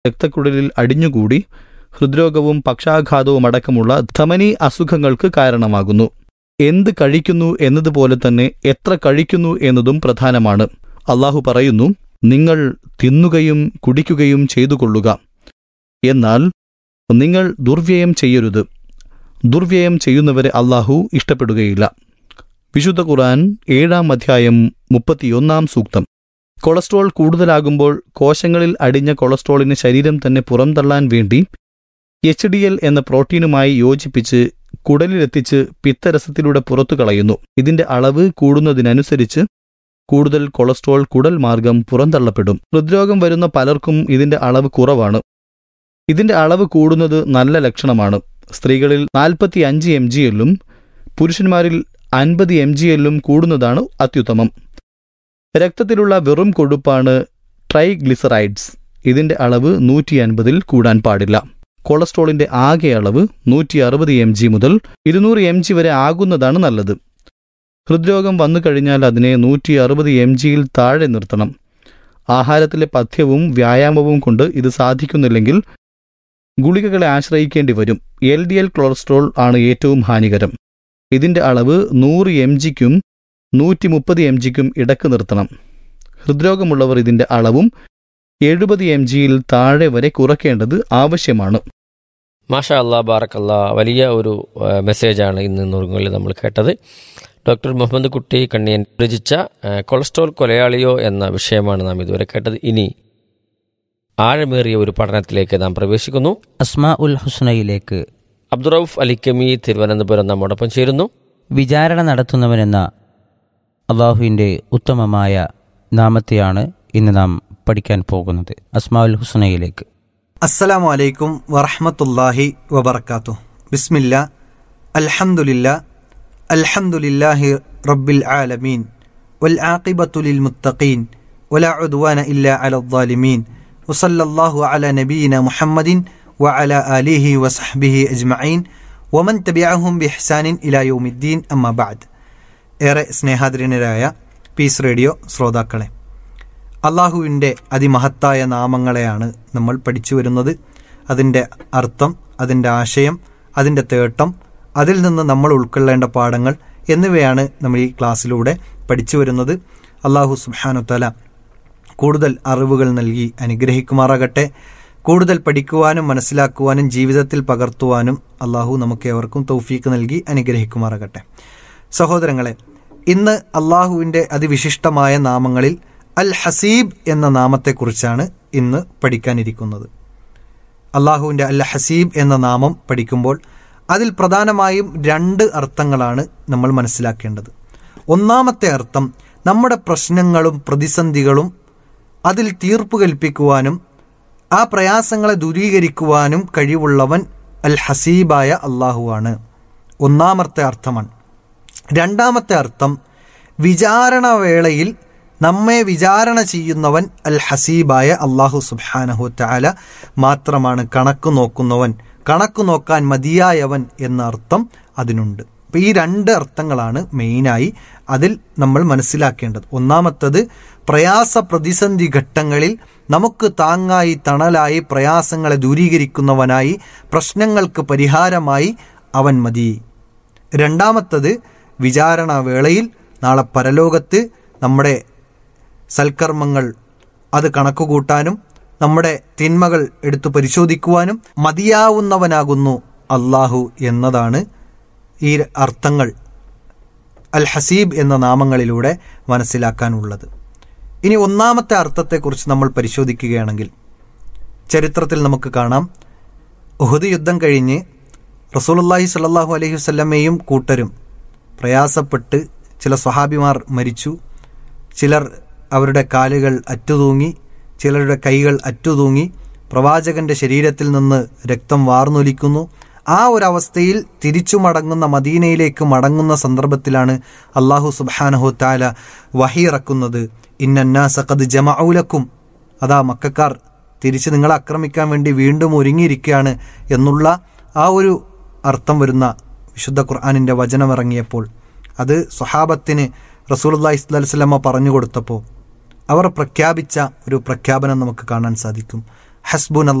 രക്തക്കുഴലിൽ അടിഞ്ഞുകൂടി ഹൃദ്രോഗവും പക്ഷാഘാതവും അടക്കമുള്ള ധമനി അസുഖങ്ങൾക്ക് കാരണമാകുന്നു എന്ത് കഴിക്കുന്നു എന്നതുപോലെ തന്നെ എത്ര കഴിക്കുന്നു എന്നതും പ്രധാനമാണ് അള്ളാഹു പറയുന്നു നിങ്ങൾ തിന്നുകയും കുടിക്കുകയും ചെയ്തുകൊള്ളുക എന്നാൽ നിങ്ങൾ ദുർവ്യയം ചെയ്യരുത് ദുർവ്യയം ചെയ്യുന്നവരെ അള്ളാഹു ഇഷ്ടപ്പെടുകയില്ല വിശുദ്ധ ഖുർആൻ ഏഴാം അധ്യായം മുപ്പത്തിയൊന്നാം സൂക്തം കൊളസ്ട്രോൾ കൂടുതലാകുമ്പോൾ കോശങ്ങളിൽ അടിഞ്ഞ കൊളസ്ട്രോളിന് ശരീരം തന്നെ പുറംതള്ളാൻ വേണ്ടി എച്ച് ഡി എൽ എന്ന പ്രോട്ടീനുമായി യോജിപ്പിച്ച് കുടലിലെത്തിച്ച് പിത്തരസത്തിലൂടെ പുറത്തു കളയുന്നു ഇതിന്റെ അളവ് കൂടുന്നതിനനുസരിച്ച് കൂടുതൽ കൊളസ്ട്രോൾ കുടൽ മാർഗം പുറന്തള്ളപ്പെടും ഹൃദ്രോഗം വരുന്ന പലർക്കും ഇതിന്റെ അളവ് കുറവാണ് ഇതിന്റെ അളവ് കൂടുന്നത് നല്ല ലക്ഷണമാണ് സ്ത്രീകളിൽ നാൽപ്പത്തി അഞ്ച് എം ജി എല്ലും പുരുഷന്മാരിൽ അൻപത് എം ജി എല്ലും കൂടുന്നതാണ് അത്യുത്തമം രക്തത്തിലുള്ള വെറും കൊഴുപ്പാണ് ട്രൈഗ്ലിസറൈഡ്സ് ഇതിന്റെ അളവ് നൂറ്റി അൻപതിൽ കൂടാൻ പാടില്ല കൊളസ്ട്രോളിന്റെ ആകെ അളവ് നൂറ്റി അറുപത് എം ജി മുതൽ ഇരുന്നൂറ് എം ജി വരെ ആകുന്നതാണ് നല്ലത് ഹൃദ്രോഗം വന്നു കഴിഞ്ഞാൽ അതിനെ നൂറ്റി അറുപത് എം ജിയിൽ താഴെ നിർത്തണം ആഹാരത്തിലെ പഥ്യവും വ്യായാമവും കൊണ്ട് ഇത് സാധിക്കുന്നില്ലെങ്കിൽ ഗുളികകളെ ആശ്രയിക്കേണ്ടി വരും എൽ ഡി എൽ കൊളസ്ട്രോൾ ആണ് ഏറ്റവും ഹാനികരം ഇതിന്റെ അളവ് നൂറ് എം ജിക്കും നൂറ്റി മുപ്പത് എം ജിക്കും ഇടക്ക് നിർത്തണം ഹൃദ്രോഗമുള്ളവർ ഇതിന്റെ അളവും എഴുപത് എം ജിയിൽ താഴെ വരെ കുറയ്ക്കേണ്ടത് ആവശ്യമാണ് മാഷാ അല്ലാ ബാറക്കല്ലാ വലിയ ഒരു ആ, മെസ്സേജാണ് ഇന്ന് നുറുങ്ങളിൽ നമ്മൾ കേട്ടത് ഡോക്ടർ മുഹമ്മദ് കുട്ടി കണ്ണിയൻ രചിച്ച ആ, കൊളസ്ട്രോൾ കൊലയാളിയോ എന്ന വിഷയമാണ് നാം ഇതുവരെ കേട്ടത് ഇനി ആഴമേറിയ ഒരു പഠനത്തിലേക്ക് നാം പ്രവേശിക്കുന്നു അസ്മാ ഉൽ ഹുസ്നയിലേക്ക് അബ്ദുറൌഫ് അലിക്കമി തിരുവനന്തപുരം നമ്മോടൊപ്പം ചേരുന്നു വിചാരണ നടത്തുന്നവനെന്ന അള്ളാഹുവിൻ്റെ ഉത്തമമായ നാമത്തെയാണ് ഇന്ന് നാം പഠിക്കാൻ പോകുന്നത് അസ്മാ ഉൽ ഹുസ്നയിലേക്ക് അസ്സലാമു അലൈക്കും വറഹ്മത്തുള്ളാഹി വബർക്കാത്തു ബിസ്മില്ല അൽഹംദുലില്ല അൽഹംദുലില്ലാഹി റബ്ബിൽ ആലമീൻ വൽ ആഖിബത്തു ലിൽ മുത്തഖീൻ വലാ ഉദ്വാന ഇല്ലാ അലൽ ളാലിമീൻ വസല്ലല്ലാഹു അലാ നബിയിന മുഹമ്മദിൻ വഅലാ ആലിഹി വസഹ്ബിഹി അജ്മഈൻ വമൻ തബിഅഹും ബിഹ്സാനിൻ ഇലാ യൗമിദ്ദീൻ അമ്മാ ബഅദ് ഏറെ സ്നേഹാദരനരായ പീസ് റേഡിയോ ശ്രോതാക്കളെ അള്ളാഹുവിൻ്റെ അതിമഹത്തായ നാമങ്ങളെയാണ് നമ്മൾ പഠിച്ചു വരുന്നത് അതിൻ്റെ അർത്ഥം അതിൻ്റെ ആശയം അതിൻ്റെ തേട്ടം അതിൽ നിന്ന് നമ്മൾ ഉൾക്കൊള്ളേണ്ട പാഠങ്ങൾ എന്നിവയാണ് നമ്മൾ ഈ ക്ലാസ്സിലൂടെ പഠിച്ചു വരുന്നത് അള്ളാഹു സുബാനുത്തല കൂടുതൽ അറിവുകൾ നൽകി അനുഗ്രഹിക്കുമാറാകട്ടെ കൂടുതൽ പഠിക്കുവാനും മനസ്സിലാക്കുവാനും ജീവിതത്തിൽ പകർത്തുവാനും അള്ളാഹു നമുക്ക് ഏവർക്കും തൗഫീക്ക് നൽകി അനുഗ്രഹിക്കുമാറാകട്ടെ സഹോദരങ്ങളെ ഇന്ന് അള്ളാഹുവിൻ്റെ അതിവിശിഷ്ടമായ നാമങ്ങളിൽ അൽ ഹസീബ് എന്ന നാമത്തെക്കുറിച്ചാണ് ഇന്ന് പഠിക്കാനിരിക്കുന്നത് അള്ളാഹുവിൻ്റെ അൽ ഹസീബ് എന്ന നാമം പഠിക്കുമ്പോൾ അതിൽ പ്രധാനമായും രണ്ട് അർത്ഥങ്ങളാണ് നമ്മൾ മനസ്സിലാക്കേണ്ടത് ഒന്നാമത്തെ അർത്ഥം നമ്മുടെ പ്രശ്നങ്ങളും പ്രതിസന്ധികളും അതിൽ തീർപ്പ് കൽപ്പിക്കുവാനും ആ പ്രയാസങ്ങളെ ദൂരീകരിക്കുവാനും കഴിവുള്ളവൻ അൽ ഹസീബായ അള്ളാഹുവാണ് ഒന്നാമത്തെ അർത്ഥമാണ് രണ്ടാമത്തെ അർത്ഥം വിചാരണ വേളയിൽ നമ്മെ വിചാരണ ചെയ്യുന്നവൻ അൽ ഹസീബായ അള്ളാഹു സുബ്ഹാനഹു തആല മാത്രമാണ് കണക്ക് നോക്കുന്നവൻ കണക്ക് നോക്കാൻ മതിയായവൻ എന്ന അർത്ഥം അതിനുണ്ട് അപ്പം ഈ രണ്ട് അർത്ഥങ്ങളാണ് മെയിനായി അതിൽ നമ്മൾ മനസ്സിലാക്കേണ്ടത് ഒന്നാമത്തത് പ്രയാസ പ്രതിസന്ധി ഘട്ടങ്ങളിൽ നമുക്ക് താങ്ങായി തണലായി പ്രയാസങ്ങളെ ദൂരീകരിക്കുന്നവനായി പ്രശ്നങ്ങൾക്ക് പരിഹാരമായി അവൻ മതി രണ്ടാമത്തത് വിചാരണ വേളയിൽ നാളെ പരലോകത്ത് നമ്മുടെ സൽക്കർമ്മങ്ങൾ അത് കണക്കുകൂട്ടാനും നമ്മുടെ തിന്മകൾ എടുത്തു പരിശോധിക്കുവാനും മതിയാവുന്നവനാകുന്നു അള്ളാഹു എന്നതാണ് ഈ അർത്ഥങ്ങൾ അൽ ഹസീബ് എന്ന നാമങ്ങളിലൂടെ മനസ്സിലാക്കാനുള്ളത് ഇനി ഒന്നാമത്തെ അർത്ഥത്തെക്കുറിച്ച് നമ്മൾ പരിശോധിക്കുകയാണെങ്കിൽ ചരിത്രത്തിൽ നമുക്ക് കാണാം ഉഹുദ് യുദ്ധം കഴിഞ്ഞ് റസൂലുള്ളാഹി സ്വല്ലല്ലാഹു അലൈഹി വസല്ലമയും കൂട്ടരും പ്രയാസപ്പെട്ട് ചില സ്വഹാബിമാർ മരിച്ചു ചിലർ അവരുടെ കാലുകൾ അറ്റുതൂങ്ങി ചിലരുടെ കൈകൾ അറ്റുതൂങ്ങി പ്രവാചകന്റെ ശരീരത്തിൽ നിന്ന് രക്തം വാർന്നൊലിക്കുന്നു ആ ഒരു അവസ്ഥയിൽ തിരിച്ചു മടങ്ങുന്ന മദീനയിലേക്ക് മടങ്ങുന്ന സന്ദർഭത്തിലാണ് അള്ളാഹു സുബ്ഹാനഹു താല വഹിയിറക്കുന്നത് ഇന്നന്നാസഖദ് ജമഔലക്കും അതാ മക്കാർ തിരിച്ച് നിങ്ങളെ ആക്രമിക്കാൻ വേണ്ടി വീണ്ടും ഒരുങ്ങിയിരിക്കുകയാണ് എന്നുള്ള ആ ഒരു അർത്ഥം വരുന്ന വിശുദ്ധ ഖുർആാനിൻ്റെ വചനമിറങ്ങിയപ്പോൾ അത് സ്വഹാബത്തിന് റസൂലുല്ലാ ഇസ്ലാസ്ലമ പറഞ്ഞു കൊടുത്തപ്പോൾ അവർ പ്രഖ്യാപിച്ച ഒരു പ്രഖ്യാപനം നമുക്ക് കാണാൻ സാധിക്കും ഹസ്ബുൻ